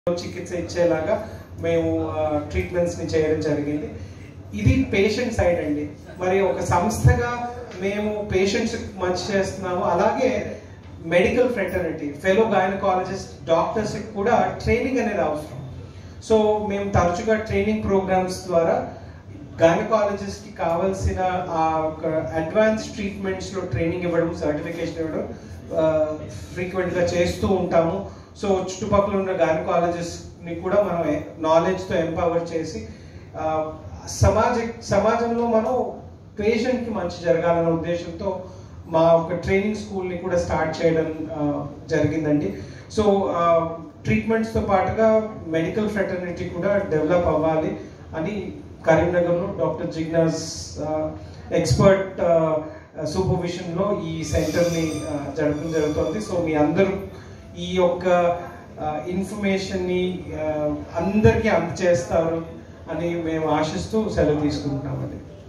చికిత్స ఇచ్చేలాగా మేము ట్రీట్మెంట్స్ ని చేయడం జరిగింది ఇది పేషెంట్ సైడ్ అండి మరి ఒక సంస్థగా మేము పేషెంట్స్ మంచి చేస్తున్నాము అలాగే medical fraternity fellow gynaecologist doctors కూడా ట్రైనింగ్ అనేది అవసరం సో మేము తరచుగా ట్రైనింగ్ ప్రోగ్రామ్స్ ద్వారా గైనకాలజిస్ట్ కి కావాల్సిన ఆ ఒక అడ్వాన్స్ ట్రీట్మెంట్స్ లో ట్రైనింగ్ ఇవ్వడం సర్టిఫికేషన్ ఇవ్వడం ఫ్రీక్వెంట్ గా చేస్తూ ఉంటాము సో చుట్టుపక్కల ఉన్న గైనకాలజిస్ట్ ని కూడా మనం నాలెడ్జ్ తో ఎంపవర్ చేసి ఆ, సమాజ సమాజంలో మనం పేషెంట్ కి మంచి జరగాలన్న ఉద్దేశంతో మా ఒక ట్రైనింగ్ స్కూల్ ని కూడా స్టార్ట్ చేయడం ఆ, జరిగిందండి సో ట్రీట్మెంట్స్ తో పాటుగా మెడికల్ ఫ్రెటర్నిటీ కూడా డెవలప్ అవ్వాలి అని కరీంనగర్లో డాక్టర్ జిగ్నాస్ ఎక్స్పర్ట్ సూపర్విజన్ లో ఈ సెంటర్ ని ఆ, జరపడం జరుగుతుంది సో మీ అందరూ ఈ యొక్క ఇన్ఫర్మేషన్ ని ఆ, అందరికీ అందజేస్తారు అని మేము ఆశిస్తూ సెలవు తీసుకుంటున్నామండి